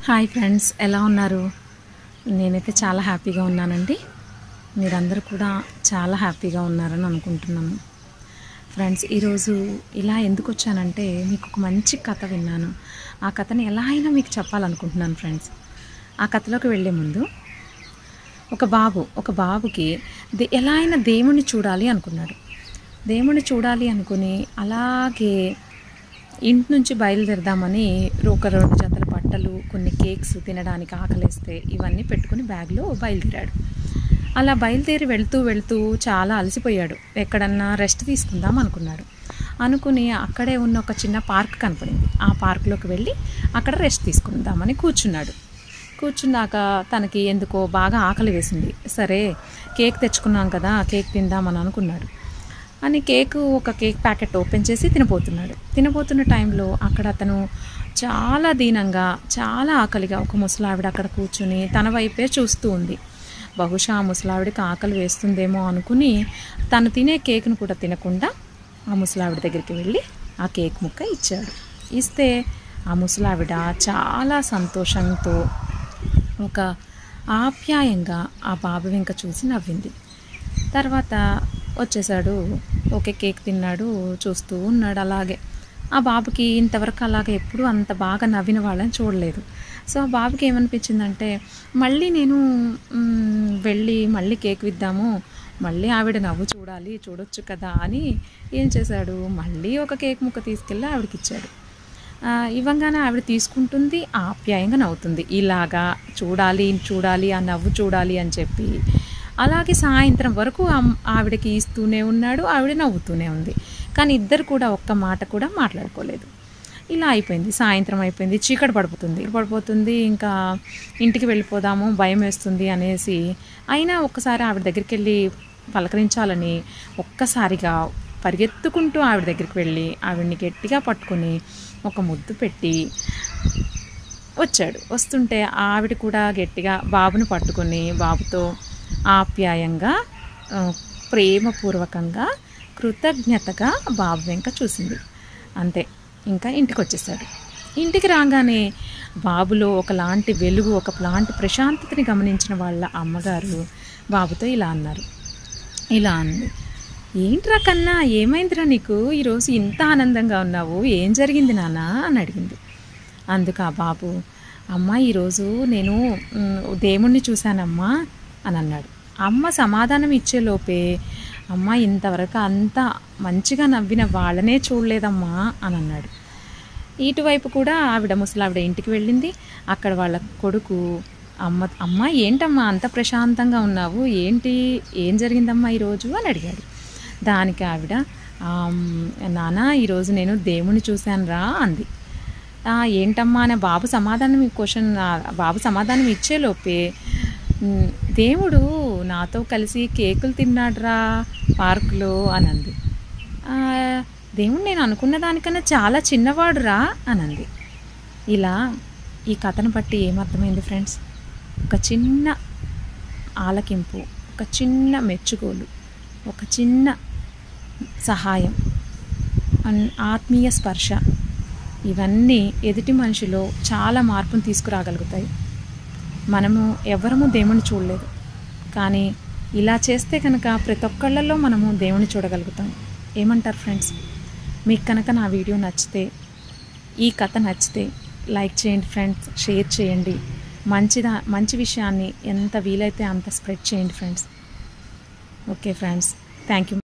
hi friends ఎలా ఉన్నారు నేనైతే చాలా హ్యాపీగా ఉన్నానండి మీరందరూ కూడా చాలా హ్యాపీగా ఉన్నారని అనుకుంటున్నాను ఫ్రెండ్స్ ఈరోజు ఇలా ఎందుకు వచ్చానంటే మీకు ఒక మంచి కథ విన్నాను ఆ కథని ఎలా అయినా మీకు చెప్పాలనుకుంటున్నాను ఫ్రెండ్స్ ఆ కథలోకి వెళ్ళే ముందు ఒక బాబు ఒక బాబుకి దే ఎలా అయినా దేవుణ్ణి చూడాలి అనుకున్నాడు దేవుణ్ణి చూడాలి అనుకుని అలాగే ఇంటి నుంచి బయలుదేరదామని ఒక రెండు జతల బట్టలు కొన్ని కేక్స్ తినడానికి ఆకలేస్తే ఇవన్నీ పెట్టుకుని బ్యాగ్లో బయలుదేరాడు అలా బయలుదేరి వెళ్తూ వెళ్తూ చాలా అలసిపోయాడు ఎక్కడన్నా రెస్ట్ తీసుకుందాం అనుకున్నాడు అనుకుని అక్కడే ఉన్న ఒక చిన్న పార్క్ కనపడింది ఆ పార్క్లోకి వెళ్ళి అక్కడ రెస్ట్ తీసుకుందామని కూర్చున్నాడు కూర్చున్నాక తనకి ఎందుకో బాగా ఆకలి వేసింది సరే కేక్ తెచ్చుకున్నాం కదా కేక్ తిందామని అనుకున్నాడు అని కేక్ ఒక కేక్ ప్యాకెట్ ఓపెన్ చేసి తినబోతున్నాడు తినబోతున్న టైంలో అక్కడ అతను చాలా దీనంగా చాలా ఆకలిగా ఒక ముసలావిడ అక్కడ కూర్చుని తన వైపే చూస్తూ ఉంది బహుశా ఆ ముసలావిడికి ఆకలి వేస్తుందేమో అనుకుని తను తినే కేక్ను కూడా తినకుండా ఆ ముసలావిడ దగ్గరికి వెళ్ళి ఆ కేక్ ముక్క ఇచ్చాడు ఇస్తే ఆ ముసలావిడ చాలా సంతోషంతో ఒక ఆప్యాయంగా ఆ బాబు వెంక చూసి నవ్వింది తర్వాత వచ్చేసాడు ఓకే కేక్ తిన్నాడు చూస్తూ ఉన్నాడు అలాగే ఆ బాబుకి ఇంతవరకు అలాగే ఎప్పుడూ అంత బాగా నవ్విన వాళ్ళని చూడలేదు సో ఆ బాబుకి ఏమనిపించిందంటే మళ్ళీ నేను మ్, వెళ్ళి మళ్ళీ కేక్ విద్దాము మళ్ళీ ఆవిడ నవ్వు చూడాలి చూడొచ్చు కదా అని ఏం చేశాడు మళ్ళీ ఒక కేక్ ముక్క తీసుకెళ్ళి ఆవిడకి ఇచ్చాడు ఆ, ఇవ్వంగానే ఆవిడ తీసుకుంటుంది ఆప్యాయంగా నవ్వుతుంది ఇలాగా చూడాలి చూడాలి ఆ నవ్వు చూడాలి అని చెప్పి అలాగే సాయంత్రం వరకు ఆమ్- ఆవిడకి ఇస్తూనే ఉన్నాడు ఆవిడ నవ్వుతూనే ఉంది కానీ ఇద్దరు కూడా ఒక్క మాట కూడా మాట్లాడుకోలేదు ఇలా అయిపోయింది సాయంత్రం అయిపోయింది చీకటి పడిపోతుంది పడిపోతుంది ఇంకా ఇంటికి వెళ్ళిపోదాము భయం వేస్తుంది అనేసి అయినా ఒక్కసారి ఆవిడ దగ్గరికి వెళ్ళి పలకరించాలని ఒక్కసారిగా పరిగెత్తుకుంటూ ఆవిడ దగ్గరికి వెళ్ళి ఆవిడని గట్టిగా పట్టుకొని ఒక ముద్దు పెట్టి వచ్చాడు వస్తుంటే ఆవిడ కూడా గట్టిగా బాబుని పట్టుకొని బాబుతో ఆప్యాయంగా ఆ, ప్రేమపూర్వకంగా కృతజ్ఞతగా బాబు వెంక చూసింది అంతే ఇంకా ఇంటికి వచ్చేసాడు ఇంటికి రాగానే బాబులో ఒకలాంటి వెలుగు ఒకలాంటి ప్రశాంతతని గమనించిన వాళ్ళ అమ్మగారు బాబుతో ఇలా అన్నారు ఇలా అంది ఏంట్రా కన్నా ఏమైందిరా నీకు ఈరోజు ఇంత ఆనందంగా ఉన్నావు ఏం జరిగింది నాన్న అని అడిగింది అందుకు ఆ బాబు అమ్మ ఈరోజు నేను మ్, దేవుణ్ణి చూశానమ్మా అని అన్నాడు అమ్మ సమాధానం ఇచ్చేలోపే అమ్మ ఇంతవరకు అంత మంచిగా నవ్విన వాళ్ళనే చూడలేదమ్మా అని అన్నాడు ఇటువైపు కూడా ఆవిడ ముసలావిడ ఇంటికి వెళ్ళింది అక్కడ వాళ్ళ కొడుకు అమ్మ అమ్మ ఏంటమ్మా అంత ప్రశాంతంగా ఉన్నావు ఏంటి ఏం జరిగిందమ్మా ఈరోజు అని అడిగాడు దానికి ఆవిడ "ఆమ్, నాన్న ఈరోజు నేను దేవుణ్ణి చూశాను రా అంది "ఆ, ఏంటమ్మా అనే బాబు సమాధానం ఈ క్వశ్చన్ బాబు సమాధానం ఇచ్చేలోపే "ఉమ్, దేవుడు నాతో కలిసి కేకులు తిన్నాడురా పార్కులో అని అంది "ఆ, దేవుడు నేను అనుకున్న దానికన్నా చాలా చిన్నవాడురా అని అంది ఇలా ఈ కథను బట్టి ఏమర్థమైంది ఫ్రెండ్స్ ఒక చిన్న ఆలకింపు ఒక చిన్న మెచ్చుకోలు ఒక చిన్న సహాయం అన్- ఆత్మీయ స్పర్శ ఇవన్నీ ఎదుటి మనిషిలో చాలా మార్పును తీసుకురాగలుగుతాయి మనము ఎవరము దేవుని చూడలేదు కానీ ఇలా చేస్తే కనుక ప్రతి ఒక్కళ్ళల్లో మనము దేవుని చూడగలుగుతాం ఏమంటారు ఫ్రెండ్స్ మీకు కనుక నా వీడియో నచ్చితే ఈ కథ నచ్చితే లైక్ చేయండి ఫ్రెండ్స్ షేర్ చేయండి మంచిదా మంచి విషయాన్ని ఎంత వీలైతే అంత స్ప్రెడ్ చేయండి friends okay friends thank you